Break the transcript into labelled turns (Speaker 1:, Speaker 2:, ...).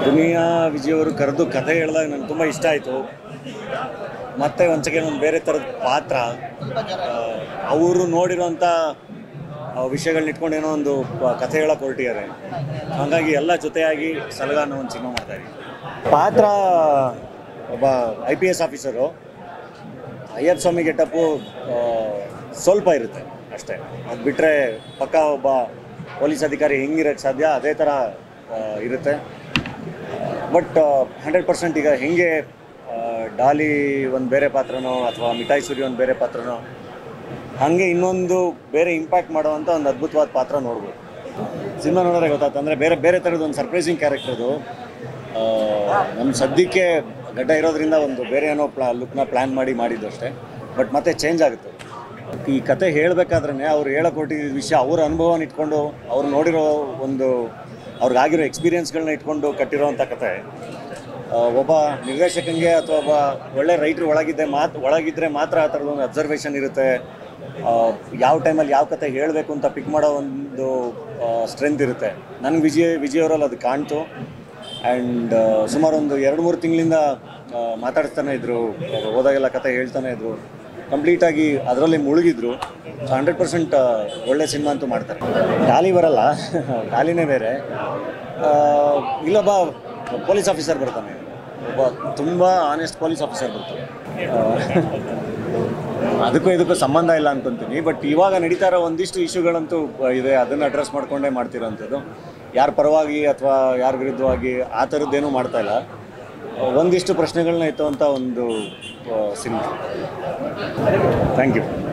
Speaker 1: ದುನಿಯಾ ವಿಜಯ್ ಅವರು ಕರೆದು ಕಥೆ ಹೇಳಿದಾಗ ನನಗೆ ತುಂಬ ಇಷ್ಟ ಆಯಿತು ಮತ್ತೆ ಒಂದ್ಸಗೆ ಒಂದು ಬೇರೆ ಥರದ ಪಾತ್ರ ಅವರು ನೋಡಿರೋಂಥ ವಿಷಯಗಳನ್ನ ಇಟ್ಕೊಂಡು ಏನೋ ಒಂದು ಪ- ಕಥೆ ಹೇಳಕ್ಕೆ ಹೊರಟಿದ್ದಾರೆ ಹಾಗಾಗಿ ಎಲ್ಲ ಜೊತೆಯಾಗಿ ಸಲಗ ಅನ್ನೋ ಒಂದು ಸಿನಿಮಾ ಮಾಡ್ತಾ ಇದ್ದೀವಿ ಪಾತ್ರ ಒಬ್ಬ I P S officer Ayyappa Swamy getup ಸ್ವಲ್ಪ ಇರುತ್ತೆ ಅಷ್ಟೇ ಅದು ಬಿಟ್ಟರೆ ಪಕ್ಕ ಒಬ್ಬ ಪೊಲೀಸ್ ಅಧಿಕಾರಿ ಹೆಂಗಿರೋಕ್ಕೆ ಸಾಧ್ಯ ಅದೇ ಥರ ಆ, ಇರುತ್ತೆ ಬಟ್ ಹಂಡ್ರೆಡ್ ಪರ್ಸೆಂಟ್ ಈಗ ಹೆಂಗೆ ಆ, ಡಾಲಿ ಒಂದು ಬೇರೆ ಪಾತ್ರನೋ ಅಥವಾ ಮಿಠಾಯಿ ಸೂರಿ ಒಂದು ಬೇರೆ ಪಾತ್ರನೋ ಹಾಗೆ ಇನ್ನೊಂದು ಬೇರೆ ಇಂಪ್ಯಾಕ್ಟ್ ಮಾಡುವಂಥ ಒಂದು ಅದ್ಭುತವಾದ ಪಾತ್ರ ನೋಡ್ಬೋದು ಸಿನಿಮಾ ನೋಡಿದ್ರೆ ಗೊತ್ತಾಯ್ತು ಅಂದರೆ ಬೇರೆ ಬೇರೆ ಥರದ ಒಂದು ಸರ್ಪ್ರೈಸಿಂಗ್ ಕ್ಯಾರೆಕ್ಟರ್ ಅದು ನಮ್ಮ ಸದ್ಯಕ್ಕೆ ಗಡ್ಡ ಇರೋದ್ರಿಂದ ಒಂದು ಬೇರೆ ಏನೋ ಪ್ಲಾ ಲುಕ್ನ ಪ್ಲ್ಯಾನ್ ಮಾಡಿ ಮಾಡಿದ್ದು ಅಷ್ಟೇ ಬಟ್ ಮತ್ತೆ ಚೇಂಜ್ ಆಗುತ್ತೆ ಈ ಕತೆ ಹೇಳಬೇಕಾದ್ರೆ ಅವ್ರು ಹೇಳಕ್ಕೆ ಹೊರಟಿದ್ದ ವಿಷಯ ಅವ್ರ ಅನುಭವನ ಇಟ್ಕೊಂಡು ಅವ್ರು ನೋಡಿರೋ ಒಂದು ಅವ್ರಿಗಾಗಿರೋ ಎಕ್ಸ್ಪೀರಿಯನ್ಸ್ಗಳನ್ನ ಇಟ್ಕೊಂಡು ಕಟ್ಟಿರೋವಂಥ ಕತೆ ಆ, ಒಬ್ಬ ನಿರ್ದೇಶಕನಿಗೆ ಅಥವಾ ಒಬ್ಬ ಒಳ್ಳೆ ರೈಟ್ರ್ ಒಳಗಿದ್ದೆ ಮಾತು ಒಳಗಿದ್ರೆ ಮಾತ್ರ ಆ ಥರದ ಒಂದು ಅಬ್ಸರ್ವೇಷನ್ ಇರುತ್ತೆ ಆ, ಯಾವ ಟೈಮಲ್ಲಿ ಯಾವ ಕತೆ ಹೇಳಬೇಕು ಅಂತ ಪಿಕ್ ಮಾಡೋ ಒಂದು ಸ್ಟ್ರೆಂತ್ ಇರುತ್ತೆ ನನಗೆ ವಿಜಯ್ ವಿಜಯ್ ಅವರಲ್ಲಿ ಅದು ಕಾಣ್ತು ಆ್ಯಂಡ್ ಸುಮಾರು ಒಂದು ಎರಡು ಮೂರು ತಿಂಗಳಿಂದ ಮಾತಾಡ್ತಾನೆ ಇದ್ರು ಹೋದಾಗೆಲ್ಲ ಕತೆ ಹೇಳ್ತಾನೆ ಇದ್ರು ಕಂಪ್ಲೀಟಾಗಿ ಅದರಲ್ಲಿ ಮುಳುಗಿದ್ರು ಸೊ ಹಂಡ್ರೆಡ್ ಪರ್ಸೆಂಟ್ ಒಳ್ಳೆ ಸಿನಿಮಾ ಅಂತೂ ಮಾಡ್ತಾರೆ ಡಾಲಿ ಬರಲ್ಲ ಡಾಲಿನೇ ಬೇರೆ ಆ, ಇಲ್ಲೊಬ್ಬ ಪೊಲೀಸ್ ಆಫೀಸರ್ ಬರ್ತಾನೆ ಒಬ್ಬ ತುಂಬ ಆನೆಸ್ಟ್ ಪೊಲೀಸ್ ಆಫೀಸರ್ ಬರ್ತಾನೆ ಆ, ಅದಕ್ಕೂ ಇದಕ್ಕೂ ಸಂಬಂಧ ಇಲ್ಲ ಅನ್ಕೊಂತೀನಿ ಬಟ್ ಇವಾಗ ನಡೀತಾ ಇರೋ ಒಂದಿಷ್ಟು ಇಶ್ಯೂಗಳಂತೂ ಇದೆ ಅದನ್ನು ಅಡ್ರೆಸ್ ಮಾಡ್ಕೊಂಡೇ ಮಾಡ್ತಿರೋಂಥದ್ದು ಯಾರ ಪರವಾಗಿ ಅಥವಾ ಯಾರ ವಿರುದ್ಧವಾಗಿ ಆ ಥರದ್ದೇನೂ ಮಾಡ್ತಾ ಇಲ್ಲ ಒಂದಿಷ್ಟು ಪ್ರಶ್ನೆಗಳನ್ನ ಎತ್ತುವಂಥ ಒಂದು ಸಿನಿಮಾ ಥ್ಯಾಂಕ್ ಯು